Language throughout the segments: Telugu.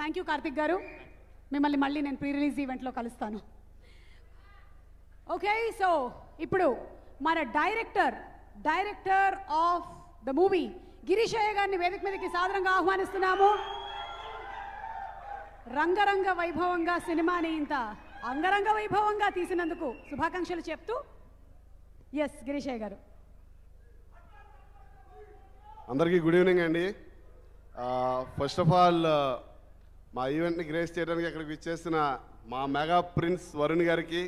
థ్యాంక్ యూ కార్తిక్ గారు మిమ్మల్ని మళ్ళీ నేను ప్రీ రిలీజ్ ఈవెంట్లో కలుస్తాను ఓకే సో ఇప్పుడు మన director director of the movie Girishayya గారిని వేదిక మీదకి సాదరంగా ఆహ్వానిస్తున్నాము రంగరంగ వైభవంగా సినిమాని ఇంత అంగరంగ వైభవంగా తీసినందుకు శుభాకాంక్షలు చెప్తూ ఎస్ గిరీశయ్య గారు అందరికీ గుడ్ ఈవినింగ్ అండి ఫస్ట్ ఆఫ్ ఆల్ మా ఈవెంట్ని గ్రేస్ చేయడానికి ఇక్కడికి విచ్చేసిన మా మెగా ప్రిన్స్ వరుణ్ గారికి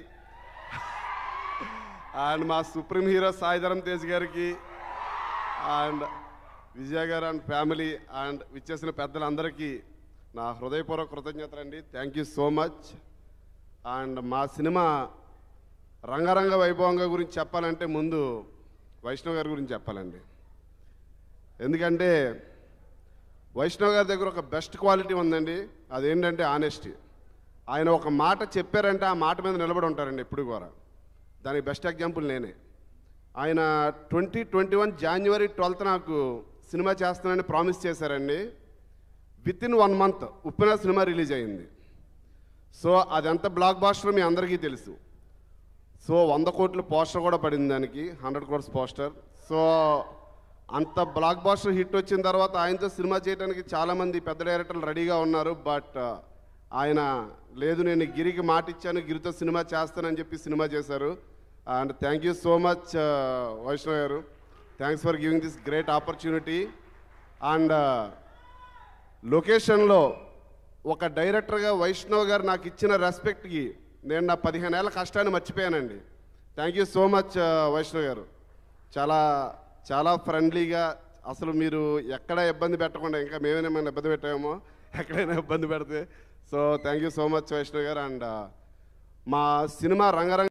అండ్ మా సుప్రీం హీరో సాయిధరం తేజ్ గారికి అండ్ విజయ గారు అండ్ ఫ్యామిలీ అండ్ విచ్చేసిన పెద్దలందరికీ నా హృదయపూర్వక కృతజ్ఞతలు అండి thank you so much and మా సినిమా రంగరంగ వైభవంగా గురించి చెప్పాలంటే ముందు వైష్ణవ్ గారి గురించి చెప్పాలండి ఎందుకంటే వైష్ణవ్ గారి దగ్గర ఒక బెస్ట్ క్వాలిటీ ఉందండి అదేంటంటే ఆనెస్టీ ఆయన ఒక మాట చెప్పారంటే ఆ మాట మీద నిలబడి ఉంటారండి ఎప్పుడు కూడా దానికి బెస్ట్ ఎగ్జాంపుల్ నేనే ఆయన twenty twenty one January twelfth నాకు సినిమా చేస్తానని ప్రామిస్ చేశారండి with in one month Uppena cinema release అయింది సో అది ఎంత బ్లాక్ బాస్టర్ మీ అందరికీ తెలుసు సో వంద కోట్ల పోస్టర్ కూడా పడింది దానికి హండ్రెడ్ కోర్స్ పోస్టర్ సో అంత బ్లాక్ బాస్టర్ హిట్ వచ్చిన తర్వాత ఆయనతో సినిమా చేయడానికి చాలామంది పెద్ద డైరెక్టర్లు రెడీగా ఉన్నారు బట్ ఆయన లేదు నేను గిరికి మాట ఇచ్చాను గిరితో సినిమా చేస్తానని చెప్పి సినిమా చేశారు and thank you so much Vaishnav garu thanks for giving this great opportunity and లొకేషన్లో ఒక డైరెక్టర్గా వైష్ణవ్ గారు నాకు ఇచ్చిన రెస్పెక్ట్కి నేను నా పదిహేను ఏళ్ళ కష్టాన్ని మర్చిపోయానండి thank you so much Vaishnav garu చాలా చాలా ఫ్రెండ్లీగా అసలు మీరు ఎక్కడ ఇబ్బంది పెట్టకుండా ఇంకా మేమేమైనా ఇబ్బంది పెట్టామో ఎక్కడైనా ఇబ్బంది పెడితే so thank you so much Vaishnav garu and మా సినిమా రంగరంగ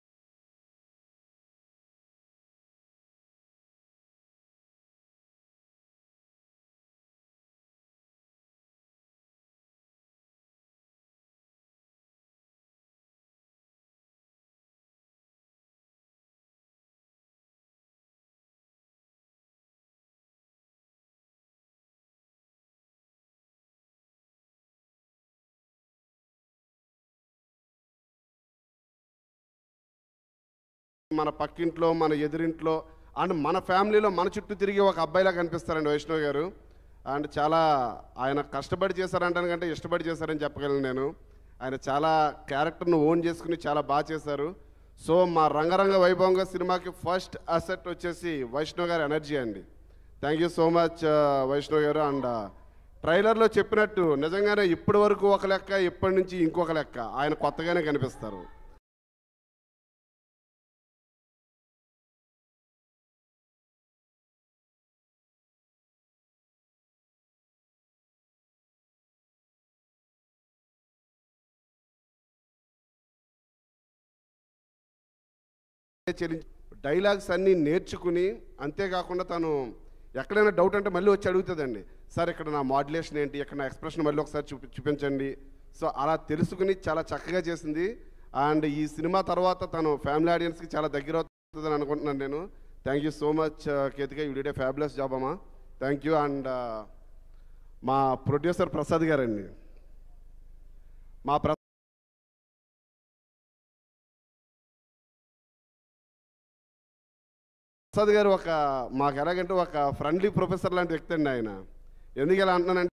మన పక్కింట్లో మన ఎదురింట్లో అండ్ మన ఫ్యామిలీలో మన చుట్టూ తిరిగి ఒక అబ్బాయిలా కనిపిస్తారండి వైష్ణవ్ గారు అండ్ చాలా ఆయన కష్టపడి చేశారంటే ఇష్టపడి చేశారని చెప్పగలను నేను ఆయన చాలా క్యారెక్టర్ను ఓన్ చేసుకుని చాలా బాగా చేశారు సో మా రంగరంగ వైభవంగా సినిమాకి ఫస్ట్ అసెట్ వచ్చేసి వైష్ణవ్ గారి ఎనర్జీ అండి thank you so much Vaishnav garu and ట్రైలర్లో చెప్పినట్టు నిజంగానే ఇప్పటి వరకు ఒక లెక్క ఇప్పటి నుంచి ఇంకొక లెక్క ఆయన కొత్తగానే కనిపిస్తారు చెల్లించి డైలాగ్స్ అన్నీ నేర్చుకుని అంతేకాకుండా తను ఎక్కడైనా డౌట్ అంటే మళ్ళీ వచ్చి అడుగుతుందండి సార్ ఇక్కడ నా మాడ్యులేషన్ ఏంటి ఇక్కడ నా ఎక్స్ప్రెషన్ మళ్ళీ ఒకసారి చూపి చూపించండి సో అలా తెలుసుకుని చాలా చక్కగా చేసింది అండ్ ఈ సినిమా తర్వాత తను ఫ్యామిలీ ఆడియన్స్కి చాలా దగ్గర అవుతుందని అనుకుంటున్నాను నేను thank you so much Ketika you did a fabulous job అమ్మా థ్యాంక్ యూ అండ్ మా ప్రొడ్యూసర్ ప్రసాద్ గారండి మా ప్ర ప్రసాద్ గారు ఒక మాకు ఎలాగంటే ఒక ఫ్రెండ్లీ ప్రొఫెసర్ లాంటి వ్యక్తి అండి ఆయన ఎందుకు ఇలా అంటున్నానంటే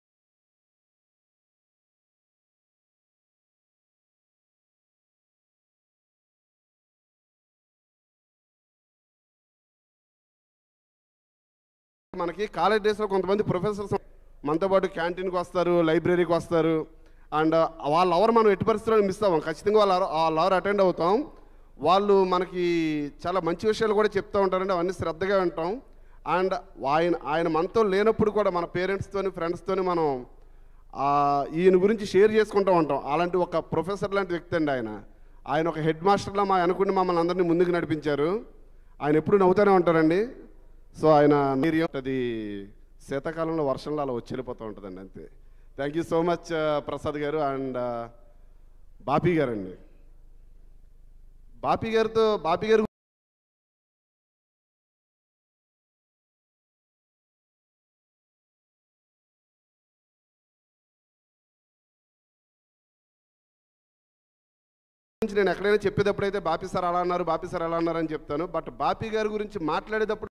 మనకి కాలేజ్ డేస్లో కొంతమంది ప్రొఫెసర్స్ మనతో పాటు క్యాంటీన్కి వస్తారు లైబ్రరీకి వస్తారు అండ్ వాళ్ళ అవర్ మనం ఎట్టి పరిస్థితుల్లో మిస్ అవ్వం ఖచ్చితంగా వాళ్ళ hour- వాళ్ళ అవర్ అటెండ్ అవుతాం వాళ్ళు మనకి చాలా మంచి విషయాలు కూడా చెప్తూ ఉంటారండి అవన్నీ శ్రద్ధగా వింటాం అండ్ ఆయన ఆయన మనతో లేనప్పుడు కూడా మన పేరెంట్స్తోని ఫ్రెండ్స్తోని మనం ఆ, ఈయన గురించి షేర్ చేసుకుంటూ ఉంటాం అలాంటి ఒక ప్రొఫెసర్ లాంటి వ్యక్తి అండి ఆయన ఆయన ఒక హెడ్ మాస్టర్లా మా అనుకుని మమ్మల్ని అందరినీ ముందుకు నడిపించారు ఆయన ఎప్పుడు నవ్వుతూనే ఉంటారండి సో ఆయన నీరు అది శీతాకాలంలో వర్షంలో అలా వచ్చి వెళ్ళిపోతూ ఉంటుందండి అంతే thank you so much Prasad garu and Bapi గారండి బాపీ గారితో బాపీ గారు గురించి నేను ఎక్కడైనా చెప్పేటప్పుడు అయితే బాపి సార్ అలా అన్నారు బాపి సార్ అలా అన్నారు అని చెప్తాను బట్ బాపి గారి గురించి మాట్లాడేటప్పుడు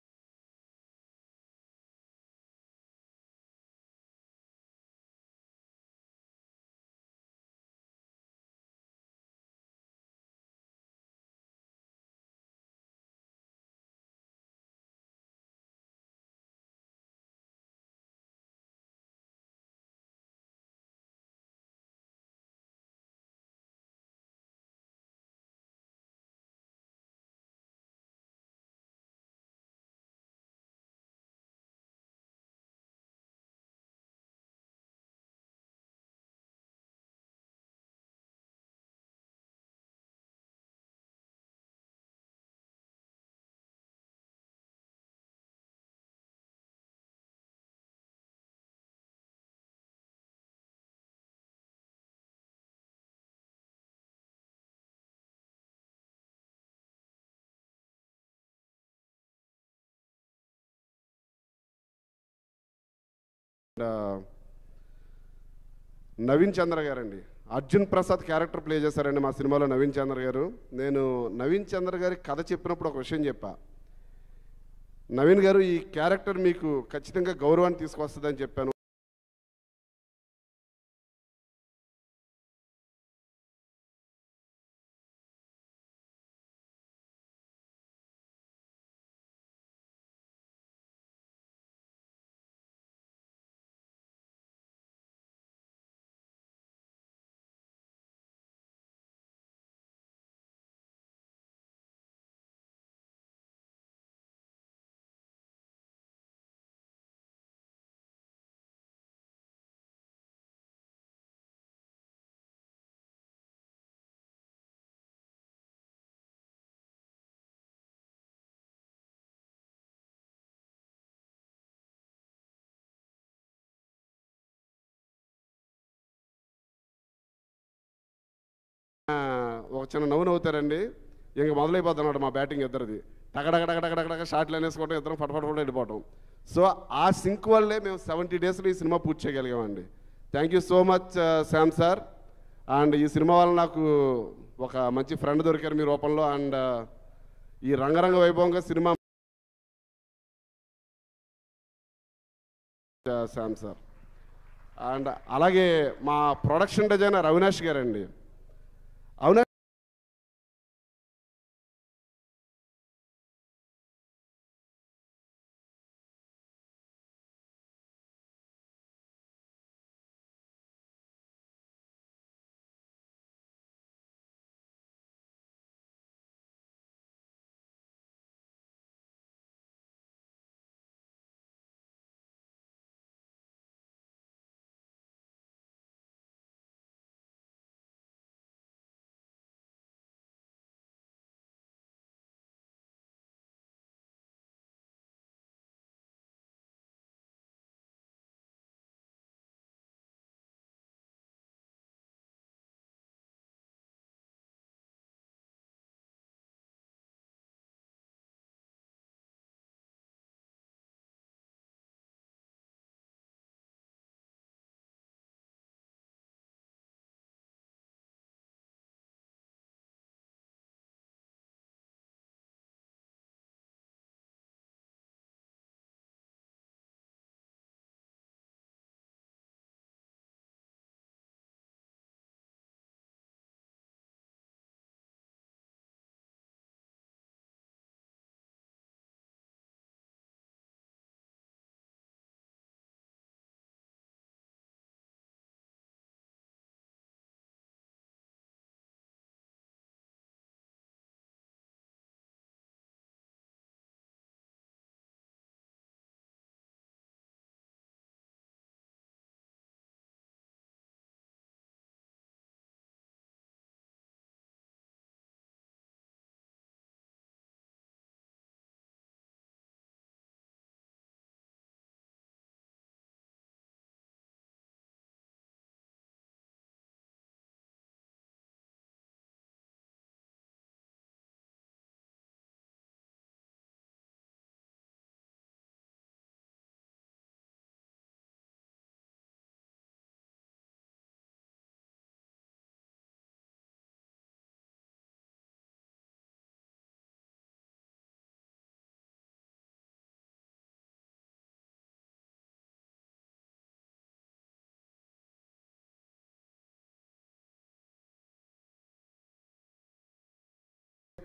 ఆ, నవీన్ చంద్ర గారండి అర్జున్ ప్రసాద్ క్యారెక్టర్ ప్లే చేశారండి మా సినిమాలో నవీన్ చంద్ర గారు నేను నవీన్ చంద్ర గారి కథ చెప్పినప్పుడు ఒక విషయం చెప్పా నవీన్ గారు ఈ క్యారెక్టర్ మీకు ఖచ్చితంగా గౌరవాన్ని తీసుకొస్తుందని చెప్పాను ఆ, ఒక చిన్న నవ్వు నవ్వుతారండి ఇంక మొదలైపోతున్నాడు మా బ్యాటింగ్ ఇద్దరిది టగడగడగడగడగడ షాట్లు అనేసుకోవడం ఇద్దరం ఫటఫట ఫట వెళ్ళిపోవటం సో ఆ సింక్ వల్లే మేము సెవెంటీ డేస్లో ఈ సినిమా పూర్తి చేయగలిగామండి thank you so much Sam sir and ఈ సినిమా వల్ల నాకు ఒక మంచి ఫ్రెండ్ దొరికారు మీ రూపంలో అండ్ ఈ రంగరంగ వైభవంగా సినిమా శామ్ సార్ అండ్ అలాగే మా ప్రొడక్షన్ డిజైనర్ అవినాష్ గారండి Avinash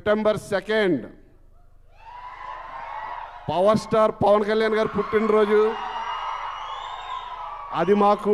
September second power star Pawan Kalyan garu పుట్టినరోజు అది మాకు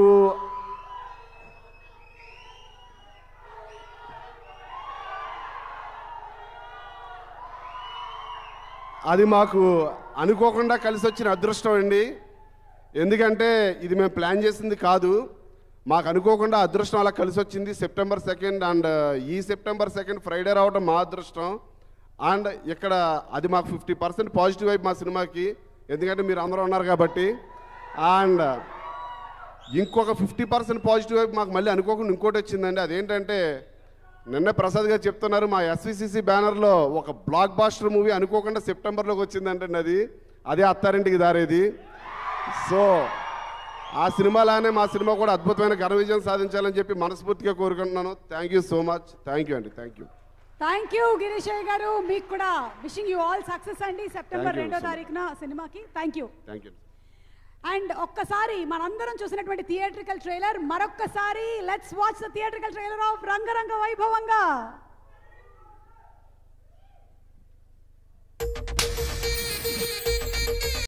అది మాకు అనుకోకుండా కలిసి వచ్చిన అదృష్టం అండి ఎందుకంటే ఇది మేము ప్లాన్ చేసింది కాదు మాకు అనుకోకుండా అదృష్టం అలా కలిసి వచ్చింది సెప్టెంబర్ సెకండ్ అండ్ ఈ సెప్టెంబర్ సెకండ్ ఫ్రైడే రావడం మా అదృష్టం అండ్ ఇక్కడ అది మాకు ఫిఫ్టీ పర్సెంట్ పాజిటివ్ వైపు మా సినిమాకి ఎందుకంటే మీరు అందరూ ఉన్నారు కాబట్టి అండ్ ఇంకొక ఫిఫ్టీ పర్సెంట్ పాజిటివ్ వైపు మాకు మళ్ళీ అనుకోకుండా ఇంకోటి వచ్చిందండి అదేంటంటే నిన్న ప్రసాద్ గారు చెప్తున్నారు మా ఎస్విసిసి బ్యానర్లో ఒక బ్లాక్ బాస్టర్ మూవీ అనుకోకుండా సెప్టెంబర్లోకి వచ్చిందంటే అది అదే అత్తారింటికి దారేది సో ఆ సినిమాలానే మా సినిమా కూడా అద్భుతమైన ఘన విజయం సాధించాలని చెప్పి మనస్ఫూర్తిగా కోరుకుంటున్నాను thank you so much thank you అండి thank you thank you Girishayya garu మీకు కూడా విషింగ్ యూ ఆల్ సక్సెస్ అండి సెప్టెంబర్ Thank you రెండో so much. తారీఖున సినిమాకి thank you thank you and ఒక్కసారి మనందరం చూసినటువంటి థియేట్రికల్ ట్రైలర్ మరొక్కసారి let's watch the theatrical trailer of Rangaranga వైభవంగా